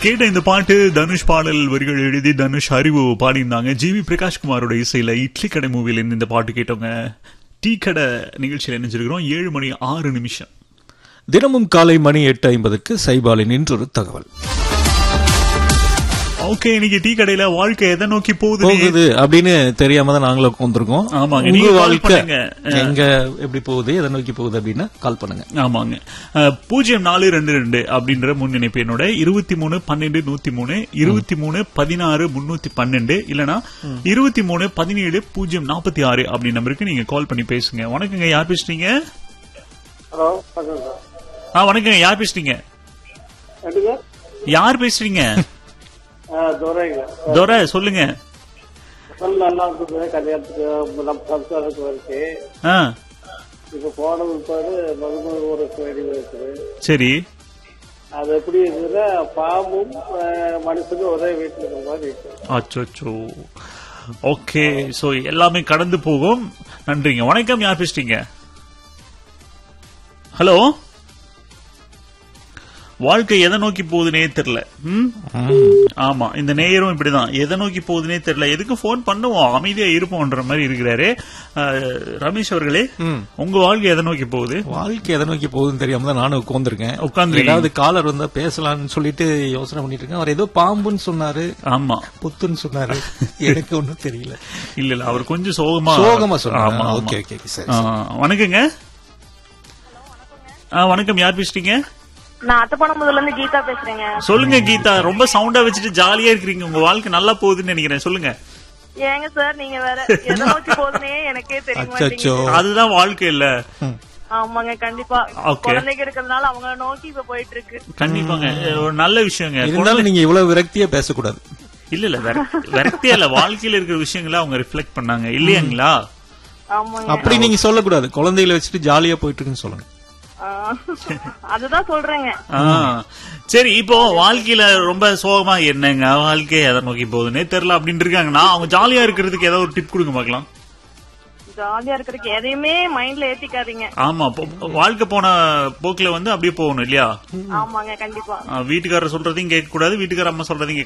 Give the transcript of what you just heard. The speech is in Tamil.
கேட்ட இந்த பாட்டு தனுஷ் பாடல் வரிகள் எழுதி தனுஷ் அறிவு பாடியிருந்தாங்க ஜி வி பிரகாஷ்குமாரோட இசையில இட்லி கடை மூவில இருந்து இந்த பாட்டு கேட்டவங்க டீ கடை நிகழ்ச்சியில் இணைஞ்சிருக்கிறோம் ஏழு மணி ஆறு நிமிஷம் தினமும் காலை மணி எட்டு ஐம்பதுக்கு சைபாலின் இன்றொரு தகவல் ஓகே இன்னைக்கு டீ கடையில வாழ்க்கை எதை நோக்கி போகுது போகுது அப்படின்னு தெரியாம தான் நாங்களும் உட்காந்துருக்கோம் ஆமாங்க, உங்க நீங்க call வாழ்க்கை பண்ணுங்க. எங்க எப்படி போகுது எதை நோக்கி போகுது அப்படின்னா கால் பண்ணுங்க ஆமாங்க அஹ், பூஜ்ஜியம் நாலு ரெண்டு ரெண்டு அப்படின்ற முன்னிணைப்பு என்னோட இருபத்தி மூணு பன்னெண்டு நூத்தி மூணு இருபத்தி மூணு பதினாறு முன்னூத்தி பன்னெண்டு இல்லனா இருபத்தி மூணு பதினேழு பூஜ்ஜியம் நாற்பத்தி ஆறு அப்படி நம்பருக்கு நீங்க கால் பண்ணி பேசுங்க வணக்கங்க யார் பேசுறீங்க ஹலோ வணக்கம் சார் ஆ வணக்கங்க யார் பேசுறீங்க எப்படிங்க யார் பேசுறீங்க ஆ துரைங்க துரை சொல்லுங்க சொல் நல்லா இருக்குது கல்யாணத்துக்கு நம்ம சம்சாரத்துக்கு இருக்கு ஆ இப்போ போன பிற்பாடு மருமக ஒரு செடி இருக்குது சரி அது எப்படி இருக்குதுன்னா பாம்பும் ஆ, மனுஷனும் ஒரே வீட்டில் இருக்கிற மாதிரி இருக்கு அச்சோ ஓகே சோ எல்லாமே கடந்து போகும் நன்றிங்க வணக்கம் யார் பேசுறீங்க ஹலோ வாழ்க்கை எதை நோக்கி போகுதுனே தெரியல ம்? ஆமா இந்த நேயரும் இப்படிதான் எதை நோக்கி போகுதுனே தெரியல எதுக்கு போன் பண்ணுவோம் அமைதியா இருப்போம்ன்ற மாதிரி இருக்கிறாரு அஹ், ரமேஷ் அவர்களே உங்க வாழ்க்கை எதை நோக்கி போகுது வாழ்க்கை எதை நோக்கி போகுதுன்னு தெரியாம தான் நானும் உட்காந்துருக்கேன் உட்கார்ந்திருக்கீங்க. ஏதாவது காலர் வந்தா பேசலாம்னு சொல்லிட்டு யோசனை பண்ணிட்டு இருக்கேன் அவர் ஏதோ பாம்புன்னு சொன்னாரு ஆமா புத்துன்னு சொன்னாரு எனக்கு ஒண்ணும் தெரியல இல்ல இல்ல அவர் கொஞ்சம் சோகமா சோகமா சொன்னாரு ஆமா, ஆமா. ஓகே ஓகே சரி ஆ, வணக்கங்க ஆ, வணக்கம் யார் பேசுறீங்க நான் அத்தப்பணம் முதல்ல இருந்து கீதா பேசுறேங்க சொல்லுங்க கீதா ரொம்ப சவுண்டா வச்சுட்டு ஜாலியா இருக்கிறீங்க உங்க வாழ்க்கை நல்லா போகுதுன்னு நினைக்கிறேன் சொல்லுங்க ஏங்க சார் நீங்க வேற எதை நோக்கி போகுதுனே எனக்கே தெரிய அச்சச்சோ. மாட்டேங்குது அதுதான் வாழ்க்கை இல்ல ஆமாங்க கண்டிப்பா Okay. குழந்தைங்க இருக்கிறதுனால அவங்கள நோக்கி இப்ப போயிட்டு இருக்கு கண்டிப்பாங்க ஒரு நல்ல விஷயங்க இருந்தாலும் நீங்க இவ்வளவு விரக்தியா பேசக்கூடாது இல்ல இல்ல விரக்தியா இல்ல வாழ்க்கையில இருக்கிற விஷயங்களை அவங்க ரிஃப்ளெக்ட் பண்ணாங்க இல்லையாங்களா ஆமாங்க அப்படி நீங்க சொல்லக்கூடாது குழந்தைகளை வச்சுட்டு ஜாலியா போயிட்டு இருக்குன்னு சொல்லணும் ஆ. அதுதான் சொல்றேங்க ஆ, சரி இப்போ வாழ்க்கையில ரொம்ப சோகமா என்னங்க வாழ்க்கை எதை நோக்கி போகுதுன்னே தெரியல அப்படின்னு இருக்காங்கன்னா அவங்க ஜாலியா இருக்கிறதுக்கு ஏதாவது ஒரு டிப் கொடுங்க பார்க்கலாம் ஜாலியா இருக்கிறதுக்கு எதையுமே மைண்ட்ல ஏத்திக்காதீங்க ஆமா போ- வாழ்க்கை போன போக்குல வந்து அப்படியே போகணும் இல்லையா ஆமாங்க கண்டிப்பா ஆ, வீட்டுக்காரர் சொல்றதையும் கேட்க கூடாது வீட்டுக்கார அம்மா சொல்றதையும் கேட்க